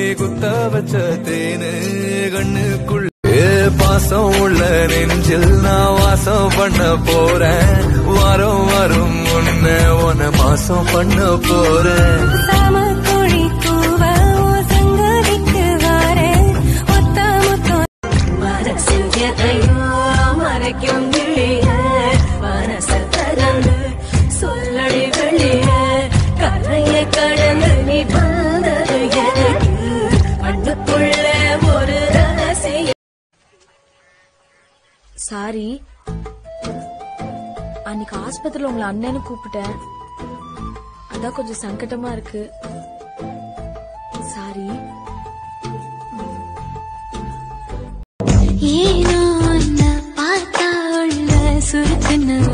குத்த வச்ச தேனு கண்ணுக்குள்ள ஏ பாசம் உள்ள நெஞ்சில் நான் வாசம் பண்ண போறேன் வாரம் வரும் உன்ன உன மாசம் பண்ண போறேன் சமக்குழி கூவ சங்கதிக்கு வாரேன் ஒத்த மொத்தம் மனசில் எதையோ மறைக்கும் கிளிய மனசு தரந்து சொல்லடி வெளிய கரையை கடந்து நீ வந்தது எனக்கு கண்ணுக்குள்ள ஒரு ரகசியம் சாரி அன்னைக்கு ஆஸ்பத்திரியில உங்களை அண்ணன்னு கூப்பிட்டேன் அதான் கொஞ்சம் சங்கடமா இருக்கு சாரி ஏனோ உன்னை பார்த்தா உள்ள சுருக்குன்னு